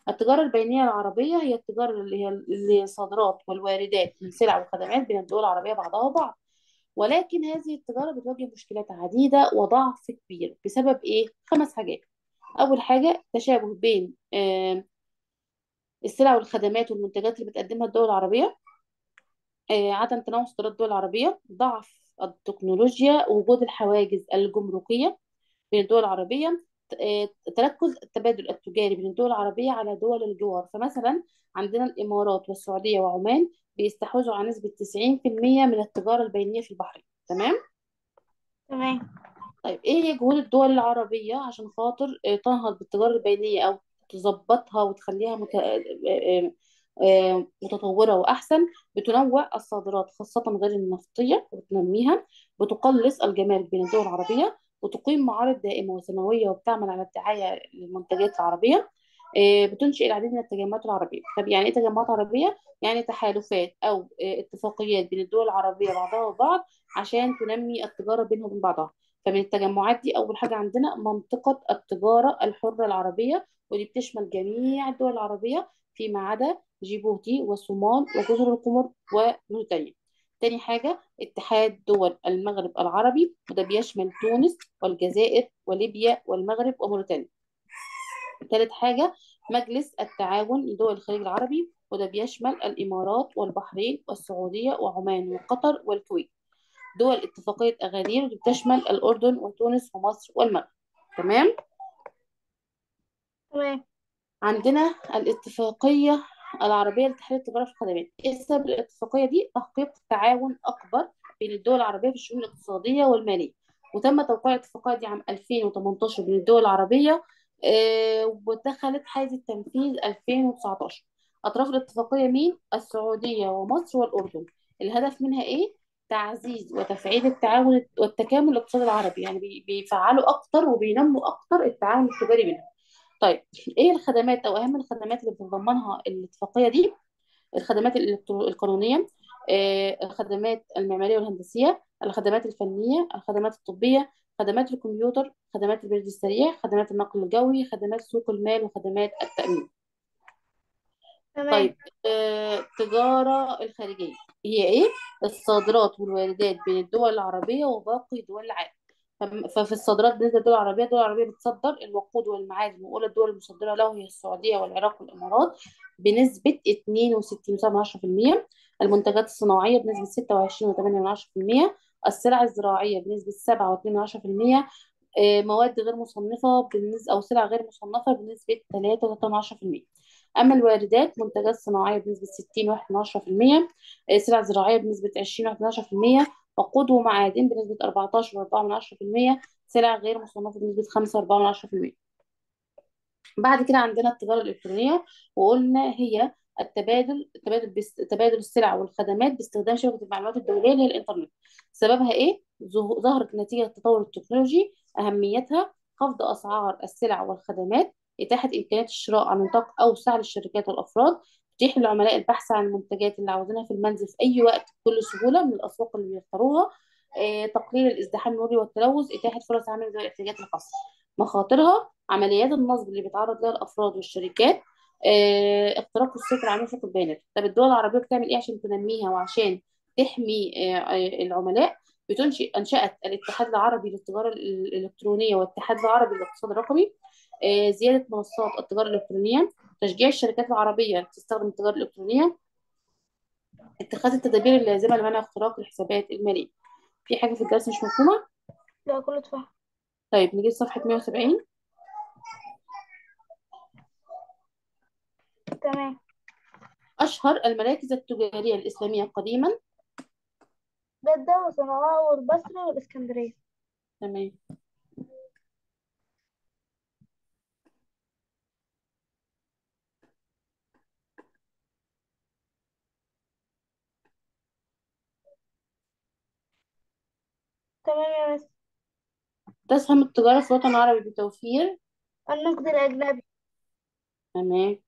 التجارة البينية العربية هي التجارة اللي هي اللي هي الصادرات والواردات من سلع وخدمات بين الدول العربية بعضها وبعض ولكن هذه التجارة بتواجه مشكلات عديدة وضعف كبير بسبب إيه؟ خمس حاجات أول حاجة تشابه بين آه، السلع والخدمات والمنتجات اللي بتقدمها الدول العربية آه، عدم تنوع صادرات الدول العربية ضعف التكنولوجيا وجود الحواجز الجمركية بين الدول العربية آه، تركز التبادل التجاري بين الدول العربية على دول الجوار فمثلا عندنا الإمارات والسعودية وعمان بيستحوذوا على نسبة 90% من التجارة البينية في البحرين تمام؟ تمام طيب ايه هي جهود الدول العربية عشان خاطر آه، تنهض بالتجارة البينية او تظبطها وتخليها مت... آه، آه، آه، متطورة وأحسن بتنوع الصادرات خاصة غير النفطية وبتنميها بتقلص الجمارك بين الدول العربية وتقيم معارض دائمة وسنوية وبتعمل على الدعاية للمنتجات العربية آه، بتنشئ العديد من التجمعات العربية طب يعني ايه تجمعات عربية؟ يعني تحالفات أو آه، اتفاقيات بين الدول العربية بعضها وبعض عشان تنمي التجارة بينهم وبين بعضها فمن التجمعات دي أول حاجة عندنا منطقة التجارة الحرة العربية ودي بتشمل جميع الدول العربية فيما عدا جيبوتي والصومال وجزر القمر وموريتانيا تاني حاجة اتحاد دول المغرب العربي وده بيشمل تونس والجزائر وليبيا والمغرب وموريتانيا تالت حاجة مجلس التعاون لدول الخليج العربي وده بيشمل الإمارات والبحرين والسعودية وعمان وقطر والكويت دول اتفاقية أغادير ودي بتشمل الأردن وتونس ومصر والمغرب تمام تمام عندنا الاتفاقية العربية لتحرير التجارة في الخدمات ايه سبب الاتفاقية دي تحقيق تعاون أكبر بين الدول العربية في الشؤون الاقتصادية والمالية وتم توقيع الاتفاقية دي عام 2018 بين الدول العربية آه، ودخلت حيز التنفيذ 2019 أطراف الاتفاقية مين؟ السعودية ومصر والأردن الهدف منها إيه؟ تعزيز وتفعيل التعاون والتكامل الاقتصادي العربي يعني بي- بيفعلوا أكتر وبينموا أكتر التعاون التجاري بينهم طيب ايه الخدمات او اهم الخدمات اللي بتتضمنها الاتفاقيه دي الخدمات الإلكترو- القانونيه آه، الخدمات المعماريه والهندسيه الخدمات الفنيه الخدمات الطبيه خدمات الكمبيوتر خدمات البريد السريع خدمات النقل الجوي خدمات سوق المال وخدمات التأمين تمام طيب آه، التجارة الخارجية هي ايه؟ الصادرات والواردات بين الدول العربية وباقي دول العالم فم- ففي الصادرات بالنسبة للدول العربية الدول العربية بتصدر الوقود والمعادن وأولى الدول المصدرة له هي السعودية والعراق والإمارات بنسبة 62.7% المنتجات الصناعية بنسبة 26.8% السلع الزراعية بنسبة 7.2% آه، مواد غير مصنفة بالنسبة أو سلع غير مصنفة بنسبة 3.12% أما الواردات منتجات صناعية بنسبة 60.11% آه، سلع زراعية بنسبة 20.11% وقود ومعادن بنسبة 14.4% سلع غير مصنفة بنسبة 5.4% بعد كده عندنا التجارة الإلكترونية وقلنا هي التبادل التبادل بس تبادل السلع والخدمات باستخدام شبكة المعلومات الدولية اللي هي الإنترنت سببها إيه؟ ظهو- ظهرت نتيجة التطور التكنولوجي أهميتها خفض أسعار السلع والخدمات إتاحة إمكانيات الشراء على نطاق أوسع للشركات والأفراد تتيح للعملاء البحث عن المنتجات اللي عاوزينها في المنزل في أي وقت بكل سهولة من الأسواق اللي بيختاروها آه، تقليل الازدحام المروري والتلوث إتاحة فرص عمل ذوي الاحتياجات الخاصة مخاطرها عمليات النصب اللي بيتعرض لها الافراد والشركات آه، اختراق السيطره على ملفات البيانات طب الدول العربيه بتعمل ايه عشان تنميها وعشان تحمي آه، آه، العملاء بتنشئ انشات الاتحاد العربي للتجاره ال- الالكترونيه والاتحاد العربي للاقتصاد الرقمي آه، زياده منصات التجاره الالكترونيه تشجيع الشركات العربيه تستخدم التجاره الالكترونيه اتخاذ التدابير اللازمه لمنع اختراق الحسابات الماليه في حاجه في الدرس مش مفهومه لا كله اتفهم طيب نجي لصفحه 170 تمام اشهر المراكز التجاريه الاسلاميه قديما جدة وصنعاء والبصرة والإسكندرية تمام تمام يا مس تسهم التجارة في الوطن العربي بتوفير النقد الأجنبي تمام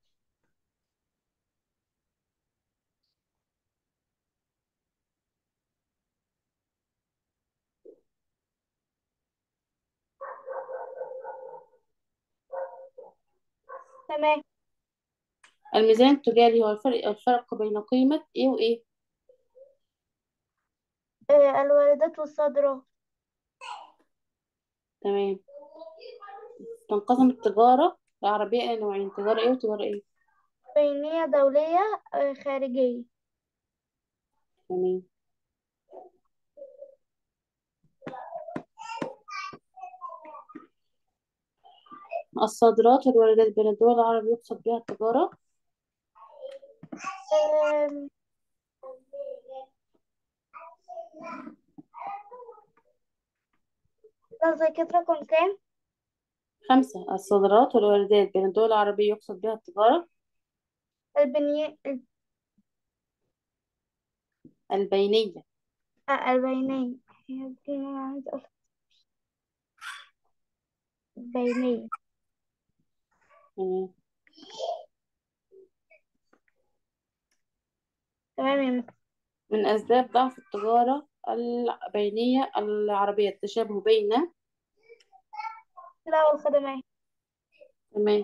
تمام الميزان التجاري هو الفرق الفرق بين قيمة ايه وايه آه، الواردات والصادرات تمام تنقسم التجارة العربية إلى نوعين تجارة ايه وتجارة ايه بينية دولية آه، خارجية تمام الصادرات والواردات بين الدول العربية يقصد بها التجارة آم، لحظة كده رقم كام؟ خمسة الصادرات والواردات بين الدول العربية يقصد بها التجارة البنية البينية آه، البينية هي دي اللي أنا عايزة أقولها البينية تمام تمام يا مس. من أسباب ضعف التجارة البينية العربية التشابه بين السلع والخدمات تمام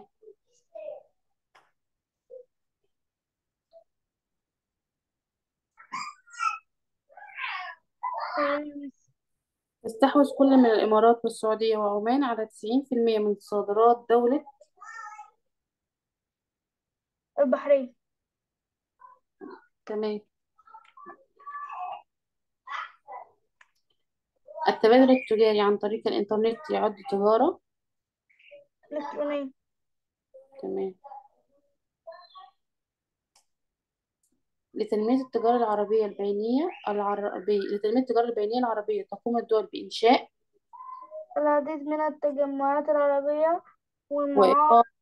تمام يا مس. تستحوذ كل من الإمارات والسعودية وعمان على 90% من صادرات دولة البحرين تمام التبادل التجاري عن طريق الإنترنت يعد تجارة إلكترونية تمام لتنمية التجارة العربية البينية العربية لتنمية التجارة البينية العربية تقوم الدول بإنشاء العديد من التجمعات العربية والمعارض وإقامة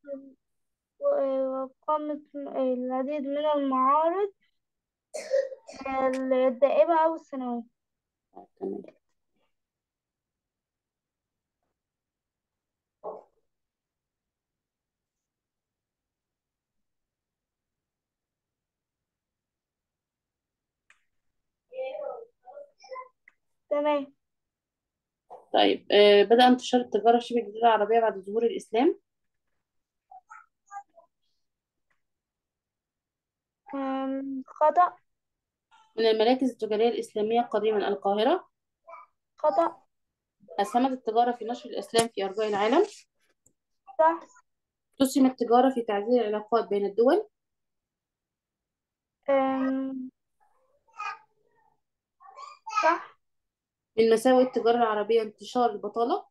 وقامت العديد من المعارض الدائمة أو السنوية تمام تمام طيب آه بدأ انتشار التجارة في شبه الجزيرة العربية بعد ظهور الإسلام أم، خطأ من المراكز التجارية الإسلامية قديما القاهرة خطأ أسهمت التجارة في نشر الإسلام في أرجاء العالم صح تسهم التجارة في تعزيز العلاقات بين الدول أم، صح من مساوئ التجارة العربية انتشار البطالة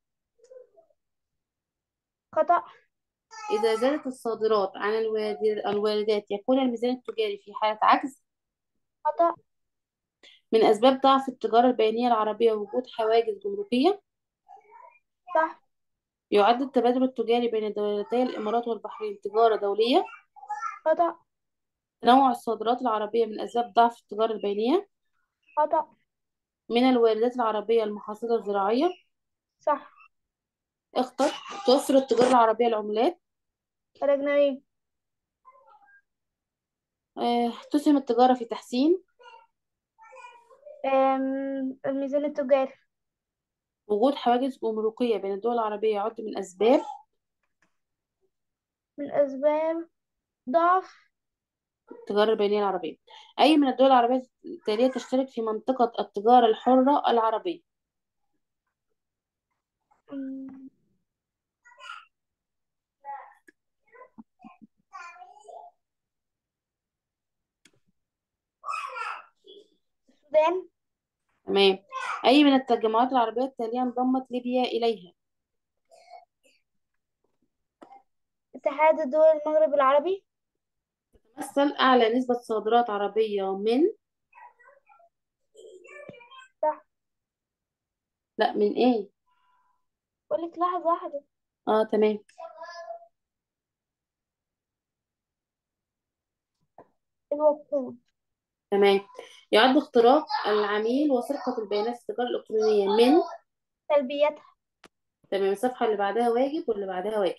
خطأ إذا زادت الصادرات عن الواد- الواردات يكون الميزان التجاري في حالة عجز خطأ من أسباب ضعف التجارة البينية العربية وجود حواجز جمركية صح يعد التبادل التجاري بين دولتي الإمارات والبحرين تجارة دولية خطأ تنوع الصادرات العربية من أسباب ضعف التجارة البينية خطأ من الواردات العربية المحاصيل الزراعية صح اختر توفر التجارة العربية العملات الأجنبية آه، تسهم التجارة في تحسين أم، الميزان التجاري وجود حواجز جمركية بين الدول العربية يعد من أسباب من أسباب ضعف التجارة البينية العربية أي من الدول العربية التالية تشترك في منطقة التجارة الحرة العربية أم، السودان تمام أي من التجمعات العربية التالية انضمت ليبيا إليها اتحاد دول المغرب العربي تمثل أعلى نسبة صادرات عربية من صح لا من إيه بقولك لحظة واحدة آه تمام الوقود تمام يعد اختراق العميل وسرقة البيانات في التجارة الإلكترونية من سلبياتها تمام الصفحة اللي بعدها واجب واللي بعدها واجب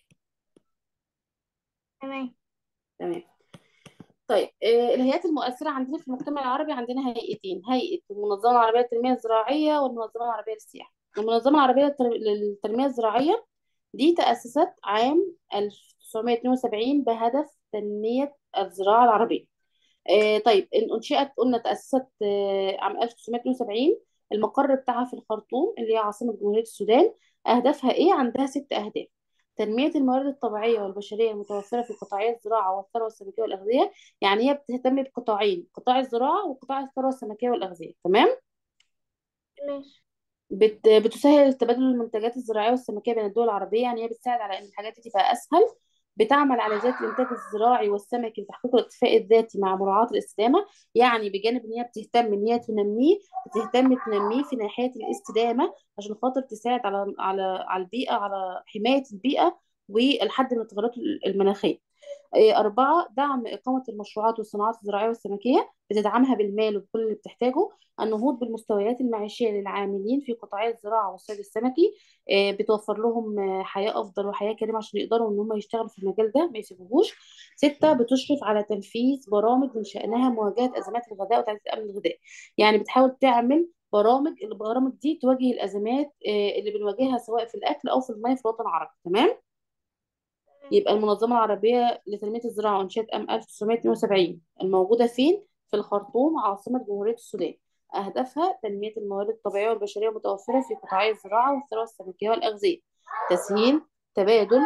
تمام تمام طيب آه، الهيئات المؤثرة عندنا في المجتمع العربي عندنا هيئتين هيئة المنظمة العربية للتنمية الزراعية والمنظمة العربية للسياحة المنظمة العربية للتر- للتنمية الزراعية دي تأسست عام 1972 بهدف تنمية الزراعة العربية آه طيب إن أنشئت قلنا تأسست آه عام 1972 المقر بتاعها في الخرطوم اللي هي عاصمة جمهورية السودان أهدافها إيه؟ عندها ست أهداف تنمية الموارد الطبيعية والبشرية المتوفرة في قطاعي الزراعة والثروة السمكية والأغذية يعني هي بتهتم بقطاعين قطاع الزراعة وقطاع الثروة السمكية والأغذية تمام؟ ماشي بت... بتسهل تبادل المنتجات الزراعية والسمكية بين الدول العربية يعني هي بتساعد على إن الحاجات دي تبقى أسهل بتعمل على زيادة الإنتاج الزراعي والسمكي لتحقيق الاكتفاء الذاتي مع مراعاة الاستدامة يعني بجانب إن هي بتهتم إن هي تنميه بتهتم تنميه في ناحية الاستدامة عشان خاطر تساعد على على على البيئة على حماية البيئة والحد من التغيرات المناخية إيه، أربعة دعم إقامة المشروعات والصناعات الزراعية والسمكية بتدعمها بالمال وبكل اللي بتحتاجه النهوض بالمستويات المعيشية للعاملين في قطاعي الزراعة والصيد السمكي إيه، بتوفر لهم آه، حياة أفضل وحياة كريمة عشان يقدروا إن هم يشتغلوا في المجال ده ما يسيبوهوش ستة بتشرف على تنفيذ برامج من شأنها مواجهة أزمات الغذاء وتعزيز الأمن الغذائي يعني بتحاول تعمل برامج البرامج دي تواجه الأزمات آه، اللي بنواجهها سواء في الأكل أو في المياه في الوطن العربي تمام يبقى المنظمة العربية لتنمية الزراعة أنشئت عام 1972 الموجودة فين؟ في الخرطوم عاصمة جمهورية السودان أهدافها تنمية الموارد الطبيعية والبشرية المتوفرة في قطاعي الزراعة والثروة السمكية والأغذية تسهيل تبادل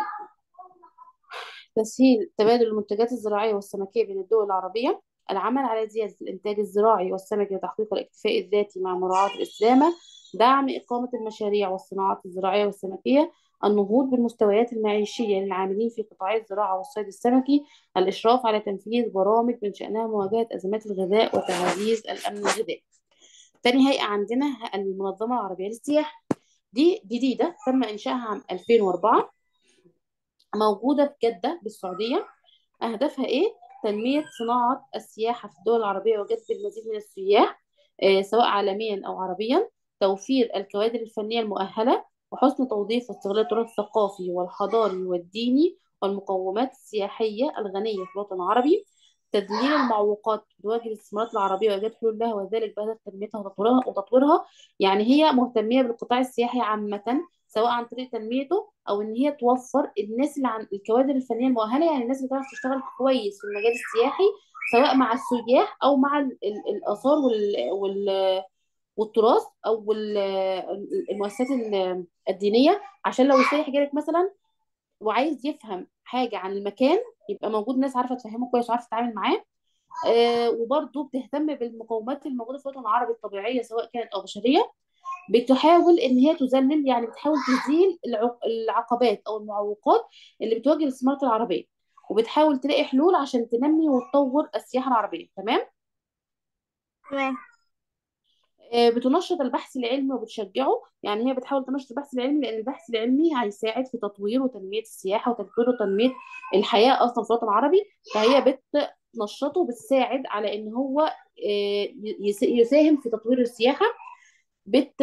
تسهيل تبادل المنتجات الزراعية والسمكية بين الدول العربية العمل على زيادة الإنتاج الزراعي والسمكي لتحقيق الاكتفاء الذاتي مع مراعاة الاستدامة دعم إقامة المشاريع والصناعات الزراعية والسمكية النهوض بالمستويات المعيشية للعاملين في قطاع الزراعة والصيد السمكي الإشراف على تنفيذ برامج من شأنها مواجهة أزمات الغذاء وتعزيز الأمن الغذائي تاني هيئة عندنا المنظمة العربية للسياحة دي جديدة تم إنشائها عام 2004 موجودة في جدة بالسعودية أهدافها إيه؟ تنمية صناعة السياحة في الدول العربية وجذب المزيد من السياح آه، سواء عالميا أو عربيا توفير الكوادر الفنية المؤهلة وحسن توظيف واستغلال التراث الثقافي والحضاري والديني والمقومات السياحية الغنية في الوطن العربي تذليل المعوقات بتواجه الاستثمارات العربية وإيجاد حلول لها وذلك بهدف تنميتها وتطويرها وتطويرها يعني هي مهتمية بالقطاع السياحي عامة سواء عن طريق تنميته او ان هي توفر الناس اللي عن الكوادر الفنيه المؤهله يعني الناس اللي تعرف تشتغل كويس في المجال السياحي سواء مع السياح او مع ال- ال- الاثار وال وال والتراث او ال- المؤسسات ال- الدينيه عشان لو السائح جالك مثلا وعايز يفهم حاجه عن المكان يبقى موجود ناس عارفه تفهمه كويس وعارفه تتعامل معاه آه وبرضه بتهتم بالمقومات الموجوده في الوطن العربي الطبيعيه سواء كانت او بشريه بتحاول ان هي تذلل يعني بتحاول تزيل العق- العقبات او المعوقات اللي بتواجه الاستثمارات العربيه وبتحاول تلاقي حلول عشان تنمي وتطور السياحه العربيه تمام تمام آه، بتنشط البحث العلمي وبتشجعه يعني هي بتحاول تنشط البحث العلمي لان البحث العلمي هيساعد في تطوير وتنميه السياحه وتطوير وتنميه الحياه اصلا في الوطن العربي فهي بتنشطه وبتساعد على ان هو آه، يس- يساهم في تطوير السياحه بت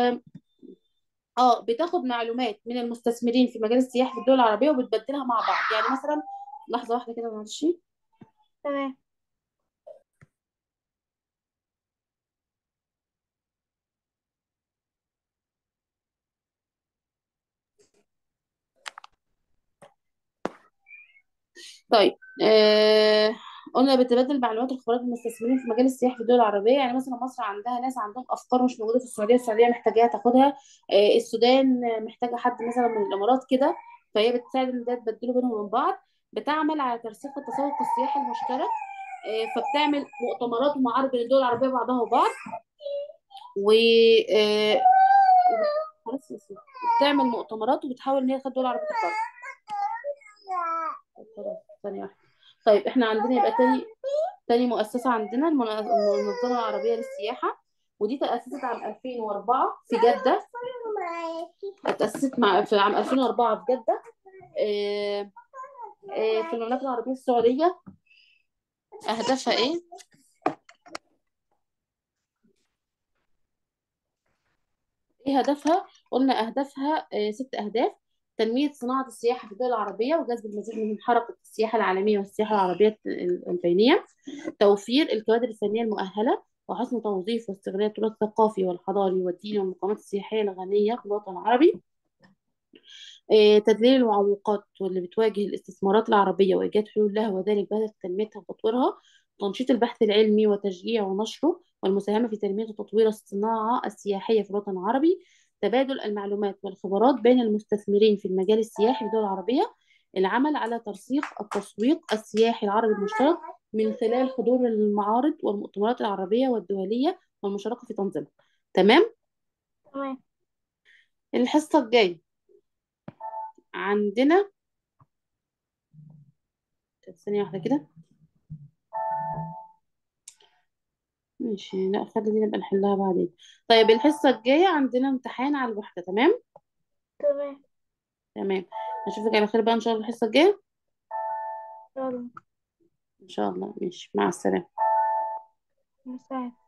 اه بتاخد معلومات من المستثمرين في مجال السياحه في الدول العربيه وبتبدلها مع بعض يعني مثلا لحظه واحده كده معلش تمام طيب آه قلنا بتبادل معلومات الخبرات المستثمرين في مجال السياحه في الدول العربيه يعني مثلا مصر عندها ناس عندهم افكار مش موجوده في السعوديه السعوديه محتاجاها تاخدها آه السودان محتاجه حد مثلا من الامارات كده فهي بتساعد ان ده تبدلوا بينهم وبين بعض بتعمل على ترسيخ التسوق السياحي المشترك آه فبتعمل مؤتمرات ومعارض بين الدول العربيه بعضها وبعض و آه خلاص يا سيدي. بتعمل مؤتمرات وبتحاول ان هي تخلي الدول العربيه تتطور خلاص ثانيه واحده طيب احنا عندنا يبقى تاني تاني مؤسسة عندنا المن- المنظمة العربية للسياحة ودي تأسست عام 2004 في جدة تأسست مع في عام 2004 في جدة آه، آه، في المملكة العربية السعودية أهدافها إيه؟ إيه هدفها؟ قلنا أهدافها آه، ست أهداف تنمية صناعة السياحة في الدول العربية وجذب المزيد من حركة السياحة العالمية والسياحة العربية البينية توفير الكوادر الفنية المؤهلة وحسن توظيف واستغلال التراث الثقافي والحضاري والديني والمقامات السياحية الغنية في الوطن العربي آه، تدليل المعوقات واللي بتواجه الاستثمارات العربية وإيجاد حلول لها وذلك بهدف تنميتها وتطويرها تنشيط البحث العلمي وتشجيعه ونشره والمساهمة في تنمية وتطوير الصناعة السياحية في الوطن العربي تبادل المعلومات والخبرات بين المستثمرين في المجال السياحي في الدول العربية العمل على ترسيخ التسويق السياحي العربي المشترك من خلال حضور المعارض والمؤتمرات العربية والدولية والمشاركة في تنظيمها تمام تمام الحصة الجاية عندنا ثانية واحدة كده ماشي لا خلي دي نبقى نحلها بعدين طيب الحصة الجاية عندنا امتحان على الوحدة تمام تمام تمام نشوفك على خير بقى ان شاء الله الحصة الجاية يلا ان شاء الله ماشي مع السلامة مساعد